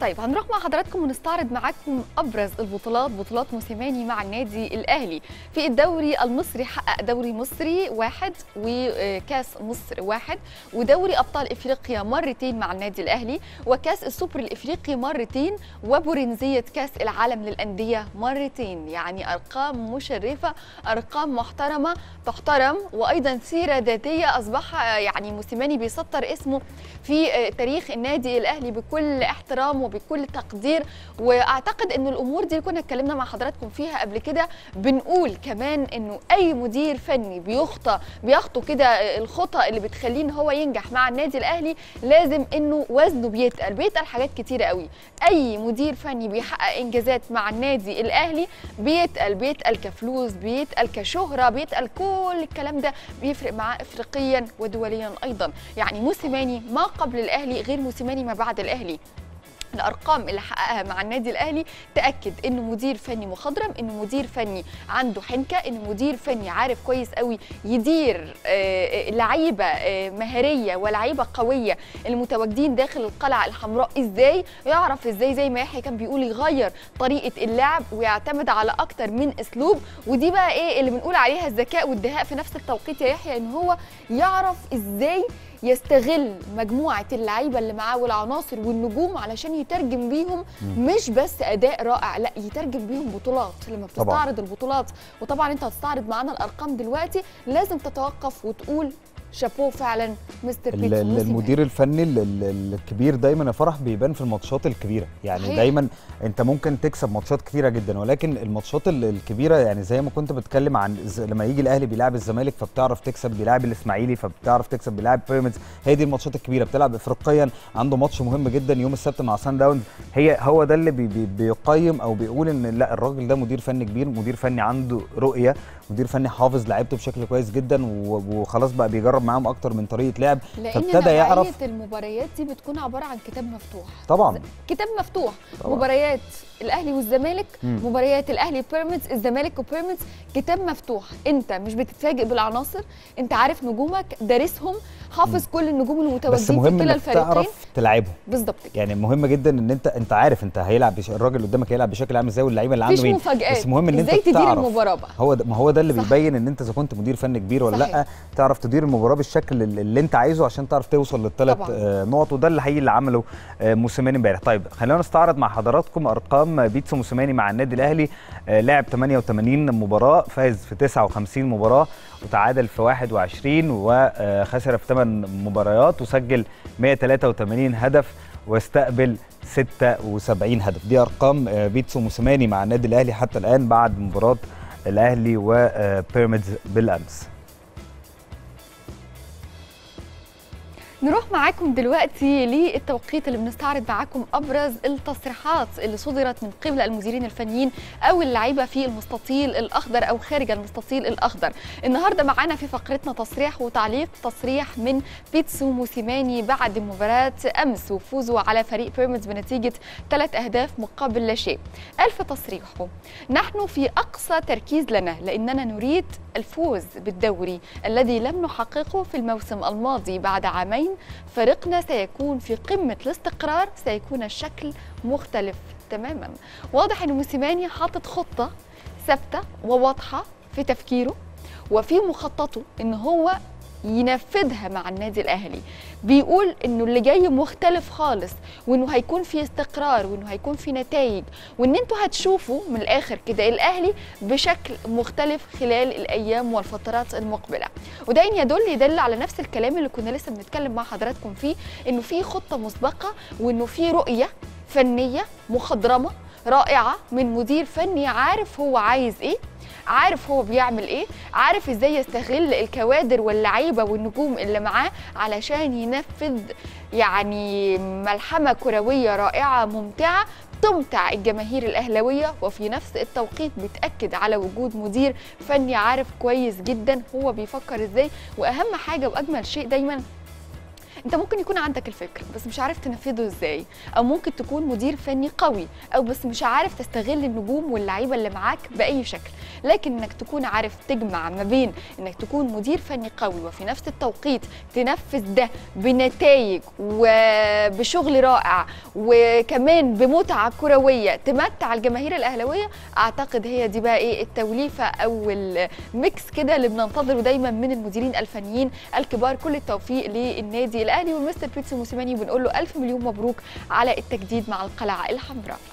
طيب هنروح مع حضراتكم ونستعرض معاكم ابرز البطولات بطولات موسيماني مع النادي الاهلي في الدوري المصري حقق دوري مصري واحد وكاس مصر واحد ودوري ابطال افريقيا مرتين مع النادي الاهلي وكاس السوبر الافريقي مرتين وبرنزيه كاس العالم للانديه مرتين يعني ارقام مشرفه ارقام محترمه تحترم وايضا سيره ذاتيه اصبح يعني موسيماني بيسطر اسمه في تاريخ النادي الاهلي بكل احترام وبكل تقدير واعتقد ان الامور دي كنا اتكلمنا مع حضراتكم فيها قبل كده بنقول كمان انه اي مدير فني بيخطى بيخطو كده الخطى اللي بتخليه ان هو ينجح مع النادي الاهلي لازم انه وزنه بيتقل بيتقل حاجات كتيره قوي اي مدير فني بيحقق انجازات مع النادي الاهلي بيتقل بيتقل كفلوس بيتقل كشهره بيتقل كل الكلام ده بيفرق معاه افريقيا ودوليا ايضا يعني موسيماني ما قبل الاهلي غير موسيماني ما بعد الاهلي الارقام اللي حققها مع النادي الاهلي تاكد انه مدير فني مخضرم انه مدير فني عنده حنكه انه مدير فني عارف كويس قوي يدير لعيبه مهاريه ولعيبه قويه المتواجدين داخل القلعه الحمراء ازاي يعرف ازاي زي ما يحيى كان بيقول يغير طريقه اللعب ويعتمد على اكتر من اسلوب ودي بقى ايه اللي بنقول عليها الذكاء والدهاء في نفس التوقيت يا يحيى ان هو يعرف ازاي يستغل مجموعه اللعيبه اللي معاه والعناصر والنجوم علشان يترجم بيهم مش بس اداء رائع لا يترجم بيهم بطولات لما بتستعرض البطولات وطبعا انت هتستعرض معانا الارقام دلوقتي لازم تتوقف وتقول شابوه فعلا مستر بيتسو المدير الفني الكبير دايما يا فرح بيبان في الماتشات الكبيره يعني صحيح. دايما انت ممكن تكسب ماتشات كتيره جدا ولكن الماتشات الكبيره يعني زي ما كنت بتكلم عن لما يجي الاهلي بيلعب الزمالك فبتعرف تكسب بيلعب الاسماعيلي فبتعرف تكسب بيلعب بيراميدز هي دي الماتشات الكبيره بتلعب افريقيا عنده ماتش مهم جدا يوم السبت مع سان داونز هي هو ده اللي بي بي بيقيم او بيقول ان لا الراجل ده مدير فني كبير مدير فني عنده رؤيه مدير فني حافظ لعيبته بشكل كويس جدا وخلاص بقى بيجرب معاهم اكتر من طريقه لعب فابتدى يعرف المباريات دي بتكون عباره عن كتاب مفتوح طبعا كتاب مفتوح طبعا. مباريات الاهلي والزمالك مم. مباريات الاهلي بيراميدز الزمالك وبيراميدز كتاب مفتوح انت مش بتتفاجئ بالعناصر انت عارف نجومك دارسهم حافظ كل النجوم المتواجدين في كلا الفريقين تعرف تلعبهم بالظبط يعني مهم جدا ان انت انت عارف انت هيلعب بش... الراجل اللي قدامك هيلعب بشكل عامل ازاي واللعيبه اللي عنده مين مفاجآت بس مهم ان انت ازاي تدير تعرف. المباراه بقى هو ده ما هو ده اللي صح. بيبين ان انت اذا كنت مدير فني كبير ولا لا تعرف تدير المباراه بالشكل اللي انت عايزه عشان تعرف توصل للثلاث آه نقط وده اللي حقيقي اللي عمله آه موسيماني امبارح طيب خلينا نستعرض مع حضراتكم ارقام بيتسو موسيماني مع النادي الاهلي آه لعب 88 مباراه فاز في 59 مباراه وتعادل في 21 وخسر في 8 مباريات وسجل 183 هدف واستقبل 76 هدف دي ارقام بيتسو موسيماني مع النادي الاهلي حتى الان بعد مباراه الاهلي وبيراميدز بالامس نروح معاكم دلوقتي للتوقيت اللي بنستعرض معاكم ابرز التصريحات اللي صدرت من قبل المديرين الفنيين او اللعيبه في المستطيل الاخضر او خارج المستطيل الاخضر النهارده معانا في فقرتنا تصريح وتعليق تصريح من بيتسو موسيماني بعد مباراه امس وفوزه على فريق بيراميدز بنتيجه ثلاث اهداف مقابل لا شيء قال في تصريحه نحن في اقصى تركيز لنا لاننا نريد الفوز بالدوري الذي لم نحققه في الموسم الماضي بعد عامين فريقنا سيكون في قمة الاستقرار سيكون الشكل مختلف تماما واضح أن موسيماني حاطط خطة ثابتة وواضحة في تفكيره وفي مخططه ان هو ينفذها مع النادي الاهلي بيقول انه اللي جاي مختلف خالص وانه هيكون في استقرار وانه هيكون في نتائج وان انتوا هتشوفوا من الاخر كده الاهلي بشكل مختلف خلال الايام والفترات المقبله وده ان يدل يدل على نفس الكلام اللي كنا لسه بنتكلم مع حضراتكم فيه انه في خطه مسبقه وانه في رؤيه فنيه مخضرمه رائعه من مدير فني عارف هو عايز ايه عارف هو بيعمل ايه عارف ازاي يستغل الكوادر واللعيبه والنجوم اللي معاه علشان ينفذ يعني ملحمه كرويه رائعه ممتعه تمتع الجماهير الاهلاويه وفي نفس التوقيت بتاكد على وجود مدير فني عارف كويس جدا هو بيفكر ازاي واهم حاجه واجمل شيء دايما انت ممكن يكون عندك الفكر بس مش عارف تنفذه ازاي او ممكن تكون مدير فني قوي او بس مش عارف تستغل النجوم واللعيبه اللي معاك باي شكل لكن انك تكون عارف تجمع ما بين انك تكون مدير فني قوي وفي نفس التوقيت تنفذ ده بنتائج وبشغل رائع وكمان بمتعه كرويه تمتع الجماهير الاهلاويه اعتقد هي دي بقى ايه التوليفه او الميكس كده اللي بننتظره دايما من المديرين الفنيين الكبار كل التوفيق للنادي الاهلي والمستر بيتسو موسيماني بنقول له الف مليون مبروك على التجديد مع القلعه الحمراء